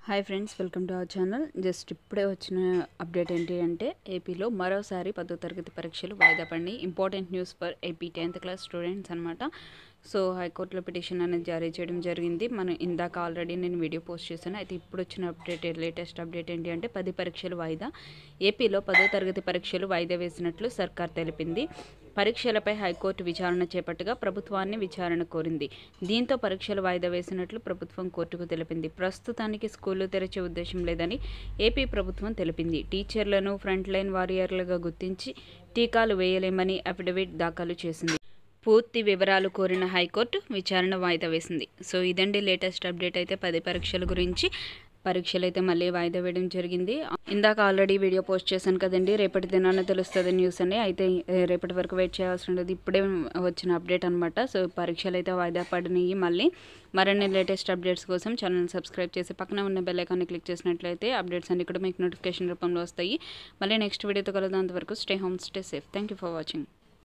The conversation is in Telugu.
hi friends welcome to our channel just ఇప్పుడే వచ్చిన అప్డేట్ ఏంటి అంటే ఏపీలో మరోసారి పదో తరగతి పరీక్షలు వాయిదా పడినాయి important news for AP tenth class students అనమాట సో హైకోర్టులో పిటిషన్ అనేది జారీ చేయడం జరిగింది మనం ఇందాక ఆల్రెడీ నేను వీడియో పోస్ట్ చేశాను అయితే ఇప్పుడు వచ్చిన అప్డేట్ లేటెస్ట్ అప్డేట్ ఏంటి అంటే పది పరీక్షలు వాయిదా ఏపీలో పదో తరగతి పరీక్షలు వాయిదా వేసినట్లు సర్కార్ తెలిపింది పరీక్షలపై హైకోర్టు విచారణ చేపట్టగా ప్రభుత్వాన్ని విచారణ కోరింది దీంతో పరీక్షలు వాయిదా వేసినట్లు ప్రభుత్వం కోర్టుకు తెలిపింది ప్రస్తుతానికి స్కూళ్లు తెరిచే ఉద్దేశం లేదని ఏపీ ప్రభుత్వం తెలిపింది టీచర్లను ఫ్రంట్ లైన్ వారియర్లుగా గుర్తించి టీకాలు వేయలేమని అఫిడవిట్ దాఖలు చేసింది పూర్తి వివరాలు కోరిన హైకోర్టు విచారణ వాయిదా వేసింది సో ఇదండి లేటెస్ట్ అప్డేట్ అయితే పది పరీక్షల గురించి పరీక్షలు అయితే మళ్ళీ వాయిదా వేయడం జరిగింది ఇందాక ఆల్రెడీ వీడియో పోస్ట్ చేశాను కదండి రేపటి దినాన తెలుస్తుంది న్యూస్ అని అయితే ఏ, రేపటి వరకు వెయిట్ చేయాల్సి ఉండదు ఇప్పుడే వచ్చిన అప్డేట్ అనమాట సో పరీక్షలు అయితే వాయిదా పడినాయి మళ్ళీ మరిన్ని లేటెస్ట్ అప్డేట్స్ కోసం ఛానల్ సబ్స్క్రైబ్ చేసి పక్కన ఉన్న బెల్ ఐకాన్ని క్లిక్ చేసినట్లయితే అప్డేట్స్ అన్ని కూడా మీకు నోటిఫికేషన్ రూపంలో వస్తాయి మళ్ళీ నెక్స్ట్ వీడియోతో కలదాంత వరకు stay home stay safe thank you for watching